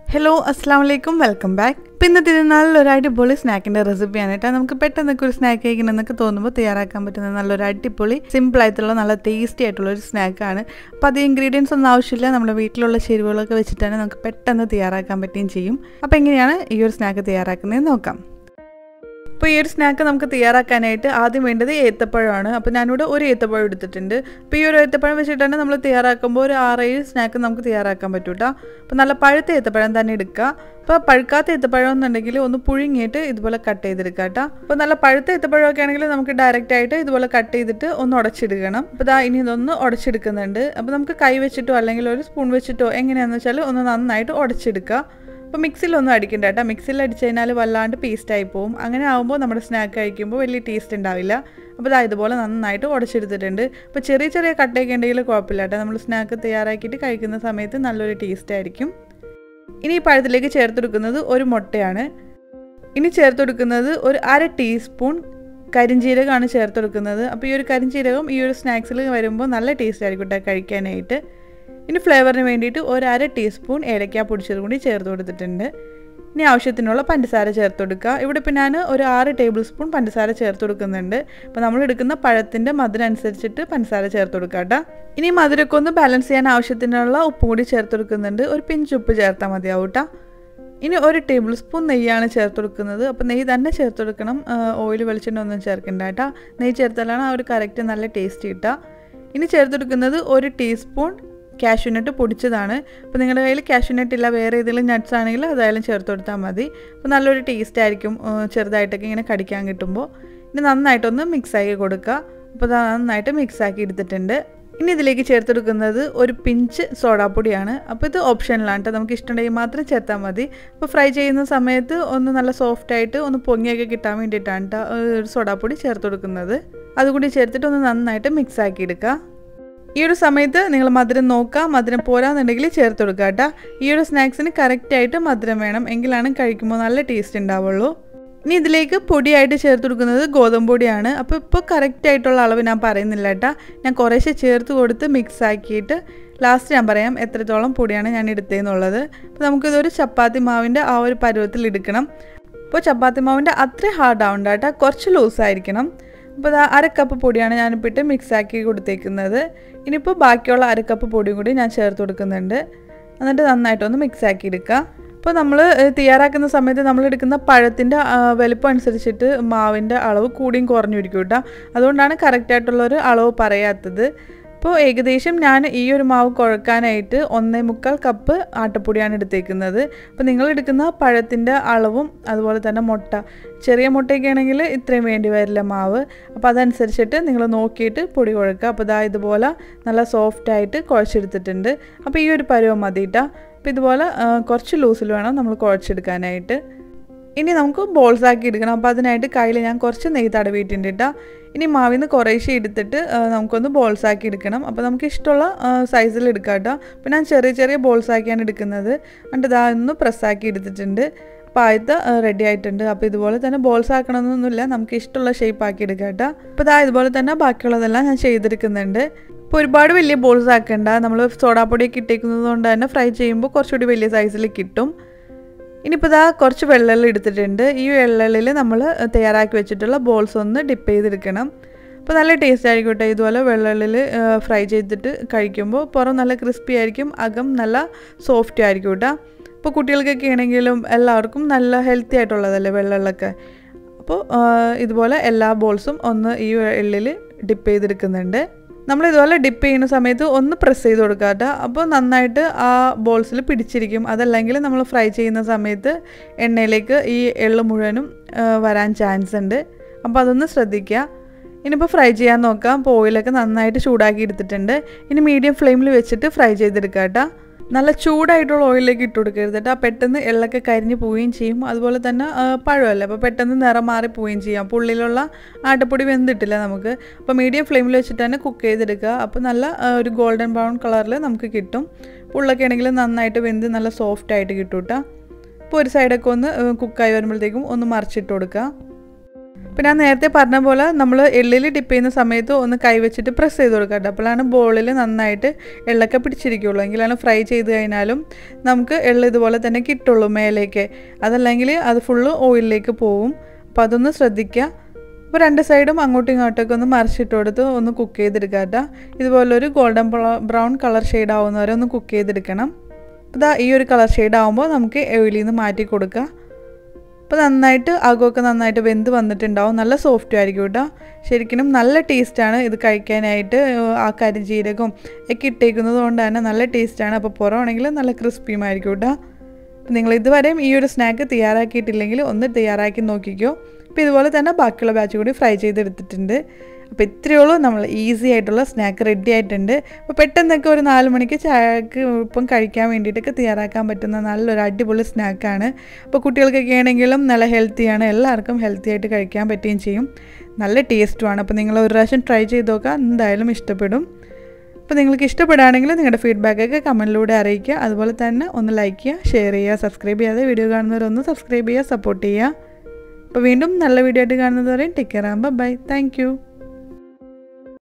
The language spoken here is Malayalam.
ഹലോ അസ്സാം വലൈക്കും വെൽക്കം ബാക്ക് ഇപ്പം ഇന്നത്തെ ഇതിനാളിൽ ഒരു അടിപൊളി സ്നാക്കിൻ്റെ റെസിപ്പിയാണ് കേട്ടോ നമുക്ക് പെട്ടെന്നൊക്കെ ഒരു സ്നാക്ക് കഴിക്കണമെന്നൊക്കെ തോന്നുമ്പോൾ തയ്യാറാക്കാൻ പറ്റുന്ന നല്ലൊരു അടിപൊളി സിമ്പിൾ ആയിട്ടുള്ള നല്ല ടേസ്റ്റി ആയിട്ടുള്ള ഒരു സ്നാക്കാണ് അപ്പോൾ അത് ഇൻഗ്രീഡിയൻസ് ഒന്നും ആവശ്യമില്ല നമ്മുടെ വീട്ടിലുള്ള ചേരുവകളൊക്കെ വെച്ചിട്ടാണ് നമുക്ക് പെട്ടെന്ന് തയ്യാറാക്കാൻ പറ്റുകയും ചെയ്യും അപ്പോൾ എങ്ങനെയാണ് ഈ ഒരു സ്നാക്ക് തയ്യാറാക്കുന്നതെന്ന് നോക്കാം അപ്പോൾ ഈ ഒരു സ്നാക്ക് നമുക്ക് തയ്യാറാക്കാനായിട്ട് ആദ്യം വേണ്ടത് ഏത്തപ്പഴമാണ് അപ്പോൾ ഞാനിവിടെ ഒരു ഏത്തപ്പഴം എടുത്തിട്ടുണ്ട് അപ്പോൾ ഈ ഒരു ഏത്തപ്പഴം വെച്ചിട്ടാണ് നമ്മൾ തയ്യാറാക്കുമ്പോൾ ഒരു ആറേഴ് സ്നാക്ക് നമുക്ക് തയ്യാറാക്കാൻ പറ്റും കേട്ടോ അപ്പോൾ നല്ല പഴുത്ത ഏത്തപ്പഴം തന്നെ എടുക്കുക അപ്പോൾ പഴുക്കാത്ത ഏത്തപ്പഴം എന്നുണ്ടെങ്കിൽ ഒന്ന് പുഴുങ്ങിയിട്ട് ഇതുപോലെ കട്ട് ചെയ്തെടുക്കുക കേട്ടോ അപ്പോൾ നല്ല പഴുത്ത ഏത്തപ്പഴമൊക്കെ ആണെങ്കിൽ നമുക്ക് ഡയറക്റ്റ് ആയിട്ട് ഇതുപോലെ കട്ട് ചെയ്തിട്ട് ഒന്ന് ഉടച്ചെടുക്കണം അപ്പോൾ ഇതാ ഇനി ഇതൊന്ന് ഉടച്ചെടുക്കുന്നുണ്ട് അപ്പോൾ നമുക്ക് കൈ വെച്ചിട്ടോ അല്ലെങ്കിൽ ഒരു സ്പൂൺ വെച്ചിട്ടോ എങ്ങനെയാണെന്ന് വെച്ചാൽ ഒന്ന് നന്നായിട്ട് ഉടച്ചെടുക്കുക അപ്പോൾ മിക്സിലൊന്നും അടിക്കണ്ട കേട്ടോ മിക്സിയിൽ അടിച്ചു കഴിഞ്ഞാൽ വല്ലാണ്ട് പേസ്റ്റായി പോകും അങ്ങനെ ആകുമ്പോൾ നമ്മുടെ സ്നാക്ക് കഴിക്കുമ്പോൾ വലിയ ടേസ്റ്റ് ഉണ്ടാവില്ല അപ്പോൾ ഇതാ ഇതുപോലെ നന്നായിട്ട് ഉടച്ചെടുത്തിട്ടുണ്ട് അപ്പോൾ ചെറിയ ചെറിയ കട്ടയൊക്കെ ഉണ്ടെങ്കിൽ കുഴപ്പമില്ല കേട്ടോ നമ്മൾ സ്നാക്ക് തയ്യാറാക്കിയിട്ട് കഴിക്കുന്ന സമയത്ത് നല്ലൊരു ടേസ്റ്റ് ആയിരിക്കും ഇനി ഈ പഴത്തിലേക്ക് ചേർത്തെടുക്കുന്നത് ഒരു മുട്ടയാണ് ഇനി ചേർത്തെടുക്കുന്നത് ഒരു അര ടീസ്പൂൺ കരിഞ്ജീരകമാണ് ചേർത്തെടുക്കുന്നത് അപ്പോൾ ഈ ഒരു കരിഞ്ജീരകം ഈ ഒരു സ്നാക്സിൽ വരുമ്പോൾ നല്ല ടേസ്റ്റ് ആയിരിക്കും കേട്ടോ കഴിക്കാനായിട്ട് ഇനി ഫ്ലേവറിന് വേണ്ടിയിട്ട് ഒരു അര ടീസ്പൂൺ ഏലക്ക പൊടിച്ചത് കൂടി ചേർത്ത് കൊടുത്തിട്ടുണ്ട് ഇനി ആവശ്യത്തിനുള്ള പഞ്ചസാര ചേർത്ത് കൊടുക്കുക ഇവിടെ ഇപ്പോൾ ഞാൻ ഒരു ആറ് ടേബിൾ സ്പൂൺ പഞ്ചസാര ചേർത്ത് കൊടുക്കുന്നുണ്ട് അപ്പോൾ നമ്മൾ എടുക്കുന്ന പഴത്തിൻ്റെ മധുരം അനുസരിച്ചിട്ട് പഞ്ചസാര ചേർത്ത് കൊടുക്കുക കേട്ടോ ഇനി മധുരമൊക്കെ ഒന്ന് ബാലൻസ് ചെയ്യാൻ ആവശ്യത്തിനുള്ള ഉപ്പ് കൂടി ചേർത്ത് കൊടുക്കുന്നുണ്ട് ഒരു പിഞ്ച് ഉപ്പ് ചേർത്താൽ മതിയാവും കേട്ടോ ഇനി ഒരു ടേബിൾ സ്പൂൺ നെയ്യാണ് ചേർത്ത് കൊടുക്കുന്നത് അപ്പോൾ നെയ്യ് തന്നെ ചേർത്ത് കൊടുക്കണം ഓയിൽ വെളിച്ചെണ്ണ ഒന്നും ചേർക്കണ്ട കേട്ടോ നെയ്യ് ചേർത്താലാണ് ആ ഒരു കറക്റ്റ് നല്ല ടേസ്റ്റ് കിട്ടുക ഇനി ചേർത്ത് കൊടുക്കുന്നത് ഒരു ടീസ്പൂൺ കാഷ്യൂനട്ട് പൊടിച്ചതാണ് അപ്പോൾ നിങ്ങളുടെ കയ്യിൽ കാഷ്യൂനട്ട് ഇല്ല വേറെ ഏതെങ്കിലും നട്ട്സ് ആണെങ്കിൽ അതായാലും ചേർത്ത് കൊടുത്താൽ മതി അപ്പോൾ നല്ലൊരു ടേസ്റ്റ് ആയിരിക്കും ചെറുതായിട്ടൊക്കെ ഇങ്ങനെ കടിക്കാൻ കിട്ടുമ്പോൾ ഇനി നന്നായിട്ടൊന്ന് മിക്സാക്കി കൊടുക്കുക അപ്പോൾ നന്നായിട്ട് മിക്സാക്കി എടുത്തിട്ടുണ്ട് ഇനി ഇതിലേക്ക് ചേർത്തെടുക്കുന്നത് ഒരു പിഞ്ച് സോഡാപ്പൊടിയാണ് അപ്പോൾ ഇത് ഓപ്ഷനിലാണ് കേട്ടോ നമുക്ക് ഇഷ്ടമുണ്ടെങ്കിൽ മാത്രം ചേർത്താൽ മതി അപ്പോൾ ഫ്രൈ ചെയ്യുന്ന സമയത്ത് ഒന്ന് നല്ല സോഫ്റ്റ് ആയിട്ട് ഒന്ന് പൊങ്ങിയൊക്കെ കിട്ടാൻ വേണ്ടിയിട്ടാണ് കേട്ടോ ഒരു സോഡാപ്പൊടി ചേർത്ത് കൊടുക്കുന്നത് അതുകൂടി ചേർത്തിട്ട് ഒന്ന് നന്നായിട്ട് മിക്സ് ആക്കി എടുക്കുക ഈ ഒരു സമയത്ത് നിങ്ങൾ മധുരം നോക്കുക മധുരം പോരാന്നുണ്ടെങ്കിൽ ചേർത്ത് കൊടുക്കുക കേട്ടോ ഈ ഒരു സ്നാക്സിന് കറക്റ്റായിട്ട് മധുരം വേണം എങ്കിലാണ് കഴിക്കുമ്പോൾ നല്ല ടേസ്റ്റ് ഉണ്ടാവുള്ളൂ ഇനി ഇതിലേക്ക് പൊടിയായിട്ട് ചേർത്ത് കൊടുക്കുന്നത് ഗോതമ്പ് പൊടിയാണ് അപ്പോൾ ഇപ്പോൾ കറക്റ്റായിട്ടുള്ള അളവ് ഞാൻ പറയുന്നില്ല കേട്ടോ ഞാൻ കുറേശ്ശെ ചേർത്ത് കൊടുത്ത് മിക്സ് ആക്കിയിട്ട് ലാസ്റ്റ് ഞാൻ പറയാം എത്രത്തോളം പൊടിയാണ് ഞാൻ എടുത്തതെന്നുള്ളത് അപ്പോൾ നമുക്കിതൊരു ചപ്പാത്തി മാവിൻ്റെ ആ ഒരു പരുവത്തിൽ എടുക്കണം അപ്പോൾ ചപ്പാത്തി മാവിൻ്റെ അത്ര ഹാർഡ് ആവണ്ട കേട്ടോ കുറച്ച് ലൂസായിരിക്കണം അപ്പോൾ അത് അര കപ്പ് പൊടിയാണ് ഞാനിപ്പോൾ ഇട്ട് മിക്സ് ആക്കി കൊടുത്തേക്കുന്നത് ഇനിയിപ്പോൾ ബാക്കിയുള്ള അര കപ്പ് പൊടിയും കൂടി ഞാൻ ചേർത്ത് കൊടുക്കുന്നുണ്ട് എന്നിട്ട് നന്നായിട്ടൊന്ന് മിക്സ് ആക്കി എടുക്കുക അപ്പോൾ നമ്മൾ തയ്യാറാക്കുന്ന സമയത്ത് നമ്മൾ എടുക്കുന്ന പഴത്തിൻ്റെ വലുപ്പം അനുസരിച്ചിട്ട് മാവിൻ്റെ അളവ് കൂടിയും കുറഞ്ഞിരിക്കും കേട്ടോ അതുകൊണ്ടാണ് കറക്റ്റായിട്ടുള്ളൊരു അളവ് പറയാത്തത് ഇപ്പോൾ ഏകദേശം ഞാൻ ഈ ഒരു മാവ് കുഴക്കാനായിട്ട് ഒന്നേ മുക്കാൽ കപ്പ് ആട്ടപ്പൊടിയാണ് എടുത്തേക്കുന്നത് അപ്പോൾ നിങ്ങൾ എടുക്കുന്ന പഴത്തിൻ്റെ അളവും അതുപോലെ തന്നെ മുട്ട ചെറിയ മുട്ടയൊക്കെ ആണെങ്കിൽ ഇത്രയും വേണ്ടി വരില്ല മാവ് അപ്പോൾ അതനുസരിച്ചിട്ട് നിങ്ങൾ നോക്കിയിട്ട് പൊടി കുഴക്കുക അപ്പോൾ ഇതാ ഇതുപോലെ നല്ല സോഫ്റ്റായിട്ട് കുഴച്ചെടുത്തിട്ടുണ്ട് അപ്പോൾ ഈ ഒരു പരുവം മതി കേട്ടോ അപ്പോൾ ഇതുപോലെ കുറച്ച് ലൂസിൽ വേണം നമ്മൾ കുഴച്ചെടുക്കാനായിട്ട് ഇനി നമുക്ക് ബോൾസ് ആക്കി എടുക്കണം അപ്പോൾ അതിനായിട്ട് കയ്യിൽ ഞാൻ കുറച്ച് നെയ്യ് തടവിയിട്ടുണ്ട് കേട്ടോ ഇനി മാവിൽ നിന്ന് കുറേശ്ശെ എടുത്തിട്ട് നമുക്കൊന്ന് ബോൾസ് ആക്കി എടുക്കണം അപ്പോൾ നമുക്ക് ഇഷ്ടമുള്ള സൈസിൽ എടുക്കാം കേട്ടോ അപ്പോൾ ഞാൻ ചെറിയ ചെറിയ ബോൾസ് ആക്കിയാണ് എടുക്കുന്നത് എന്നിട്ട് ഇതാ ഒന്ന് പ്രസ്സാക്കി എടുത്തിട്ടുണ്ട് അപ്പോൾ ആദ്യത്തെ റെഡി ആയിട്ടുണ്ട് അപ്പോൾ ഇതുപോലെ തന്നെ ബോൾസ് ആക്കണമെന്നൊന്നുമില്ല നമുക്ക് ഇഷ്ടമുള്ള ഷേപ്പ് ആക്കി എടുക്കാം കേട്ടോ അപ്പോൾ ഇതാ ഇതുപോലെ തന്നെ ബാക്കിയുള്ളതെല്ലാം ഞാൻ ചെയ്തെടുക്കുന്നുണ്ട് ഇപ്പോൾ ഒരുപാട് വലിയ ബോൾസ് ആക്കണ്ട നമ്മൾ സോഡാപ്പൊടിയൊക്കെ ഇട്ടേക്കുന്നത് കൊണ്ട് തന്നെ ഫ്രൈ ചെയ്യുമ്പോൾ കുറച്ചുകൂടി വലിയ സൈസിൽ കിട്ടും ഇനിയിപ്പോൾ ഇതാ കുറച്ച് വെള്ളമെല്ലാം എടുത്തിട്ടുണ്ട് ഈ വെള്ളയിൽ നമ്മൾ തയ്യാറാക്കി വെച്ചിട്ടുള്ള ബോൾസ് ഒന്ന് ഡിപ്പ് ചെയ്തെടുക്കണം അപ്പോൾ നല്ല ടേസ്റ്റ് ആയിരിക്കും കേട്ടോ ഇതുപോലെ വെള്ളയിൽ ഫ്രൈ ചെയ്തിട്ട് കഴിക്കുമ്പോൾ പുറം നല്ല ക്രിസ്പി ആയിരിക്കും അകം നല്ല സോഫ്റ്റ് ആയിരിക്കും കേട്ടോ ഇപ്പോൾ കുട്ടികൾക്കൊക്കെ ആണെങ്കിലും എല്ലാവർക്കും നല്ല ഹെൽത്തി ആയിട്ടുള്ളതല്ലേ വെള്ളമൊക്കെ അപ്പോൾ ഇതുപോലെ എല്ലാ ബോൾസും ഒന്ന് ഈ എള്ളിൽ ഡിപ്പ് ചെയ്തെടുക്കുന്നുണ്ട് നമ്മൾ ഇതുപോലെ ഡിപ്പ് ചെയ്യുന്ന സമയത്ത് ഒന്ന് പ്രസ് ചെയ്ത് കൊടുക്കുക കേട്ടോ അപ്പോൾ നന്നായിട്ട് ആ ബോൾസിൽ പിടിച്ചിരിക്കും അതല്ലെങ്കിൽ നമ്മൾ ഫ്രൈ ചെയ്യുന്ന സമയത്ത് എണ്ണയിലേക്ക് ഈ എള്ള് മുഴുവനും വരാൻ ചാൻസ് ഉണ്ട് അപ്പോൾ അതൊന്ന് ശ്രദ്ധിക്കുക ഇനിയിപ്പോൾ ഫ്രൈ ചെയ്യാൻ നോക്കാം അപ്പോൾ ഓയിലൊക്കെ നന്നായിട്ട് ചൂടാക്കി എടുത്തിട്ടുണ്ട് ഇനി മീഡിയം ഫ്ലെയിമിൽ വെച്ചിട്ട് ഫ്രൈ ചെയ്തെടുക്കുക കേട്ടോ നല്ല ചൂടായിട്ടുള്ള ഓയിലേക്ക് ഇട്ട് കൊടുക്കരുത് കേട്ടോ പെട്ടെന്ന് എള്ളൊക്കെ കരിഞ്ഞ് പോവുകയും ചെയ്യും അതുപോലെ തന്നെ പഴമല്ലേ അപ്പോൾ പെട്ടെന്ന് നിറം മാറി പോവുകയും ചെയ്യാം അപ്പോൾ ഉള്ളിലുള്ള ആട്ടപ്പൊടി വെന്തിട്ടില്ല നമുക്ക് അപ്പോൾ മീഡിയം ഫ്ലെയിമിൽ വെച്ചിട്ട് തന്നെ കുക്ക് ചെയ്തെടുക്കുക അപ്പോൾ നല്ല ഒരു ഗോൾഡൻ ബ്രൗൺ കളറിൽ നമുക്ക് കിട്ടും ഉള്ളൊക്കെ ആണെങ്കിൽ നന്നായിട്ട് വെന്ത് നല്ല സോഫ്റ്റ് ആയിട്ട് കിട്ടും കേട്ടോ അപ്പോൾ ഒരു സൈഡൊക്കെ ഒന്ന് കുക്കായി വരുമ്പോഴത്തേക്കും ഒന്ന് മറിച്ചിട്ട് കൊടുക്കുക അപ്പോൾ ഞാൻ നേരത്തെ പറഞ്ഞ പോലെ നമ്മൾ എള്ളിൽ ഡിപ്പ് ചെയ്യുന്ന സമയത്ത് ഒന്ന് കൈവച്ചിട്ട് പ്രസ് ചെയ്ത് കൊടുക്കുക കേട്ടോ അപ്പോഴാണ് ബോളിൽ നന്നായിട്ട് എള്ളൊക്കെ പിടിച്ചിരിക്കുള്ളൂ എങ്കിലാണ് ഫ്രൈ ചെയ്ത് കഴിഞ്ഞാലും നമുക്ക് എള്ള് ഇതുപോലെ തന്നെ കിട്ടുള്ളൂ മേലേക്ക് അതല്ലെങ്കിൽ അത് ഫുള്ള് ഓയിലിലേക്ക് പോവും അപ്പോൾ അതൊന്ന് ശ്രദ്ധിക്കുക അപ്പോൾ രണ്ട് സൈഡും അങ്ങോട്ടും ഇങ്ങോട്ടൊക്കെ ഒന്ന് മറിച്ചിട്ട് കൊടുത്ത് ഒന്ന് കുക്ക് ചെയ്തെടുക്കുക കേട്ടോ ഇതുപോലൊരു ഗോൾഡൻ ബ്രൗൺ കളർ ഷെയ്ഡ് ആവുന്നവരെ ഒന്ന് കുക്ക് ചെയ്തെടുക്കണം ഇതാ ഈ ഒരു കളർ ഷെയ്ഡ് ആകുമ്പോൾ നമുക്ക് ഓയിലിൽ നിന്ന് മാറ്റി കൊടുക്കുക അപ്പോൾ നന്നായിട്ട് അകമൊക്കെ നന്നായിട്ട് വെന്ത് വന്നിട്ടുണ്ടാവും നല്ല സോഫ്റ്റും ആയിരിക്കും കേട്ടോ ശരിക്കും നല്ല ടേസ്റ്റാണ് ഇത് കഴിക്കാനായിട്ട് ആ കരിജീരകവും ഒക്കെ ഇട്ടേക്കുന്നത് കൊണ്ട് തന്നെ നല്ല ടേസ്റ്റാണ് അപ്പോൾ പുറമാണെങ്കിൽ നല്ല ക്രിസ്പിയും ആയിരിക്കും കേട്ടോ നിങ്ങൾ ഇതുവരെയും ഈ ഒരു സ്നാക്ക് തയ്യാറാക്കിയിട്ടില്ലെങ്കിൽ ഒന്ന് തയ്യാറാക്കി നോക്കിക്കോ അപ്പോൾ ഇതുപോലെ തന്നെ ബാക്കിയുള്ള ബാച്ച് കൂടി ഫ്രൈ ചെയ്തെടുത്തിട്ടുണ്ട് അപ്പോൾ ഇത്രയേ ഉള്ളൂ നമ്മൾ ഈസി ആയിട്ടുള്ള സ്നാക്ക് റെഡി ആയിട്ടുണ്ട് അപ്പോൾ പെട്ടെന്നൊക്കെ ഒരു നാല് മണിക്ക് ചായക്ക് ഇപ്പം കഴിക്കാൻ വേണ്ടിയിട്ടൊക്കെ തയ്യാറാക്കാൻ പറ്റുന്ന നല്ലൊരു അടിപൊളി സ്നാക്കാണ് അപ്പോൾ കുട്ടികൾക്കൊക്കെ ആണെങ്കിലും നല്ല ഹെൽത്തിയാണ് എല്ലാവർക്കും ഹെൽത്തി ആയിട്ട് കഴിക്കാൻ പറ്റുകയും ചെയ്യും നല്ല ടേസ്റ്റുമാണ് അപ്പോൾ നിങ്ങൾ ഒരു പ്രാവശ്യം ട്രൈ ചെയ്ത് നോക്കുക എന്തായാലും ഇഷ്ടപ്പെടും അപ്പോൾ നിങ്ങൾക്ക് ഇഷ്ടപ്പെടുകയാണെങ്കിൽ നിങ്ങളുടെ ഫീഡ്ബാക്കൊക്കെ കമൻറ്റിലൂടെ അറിയിക്കുക അതുപോലെ തന്നെ ഒന്ന് ലൈക്ക് ചെയ്യുക ഷെയർ ചെയ്യുക സബ്സ്ക്രൈബ് ചെയ്യാതെ വീഡിയോ കാണുന്നവരൊന്ന് സബ്സ്ക്രൈബ് ചെയ്യുക സപ്പോർട്ട് ചെയ്യുക അപ്പോൾ വീണ്ടും നല്ല വീഡിയോ ആയിട്ട് കാണുന്നതുവരെ ടേക്ക് കെയർ ആകുമ്പോൾ ബൈ താങ്ക്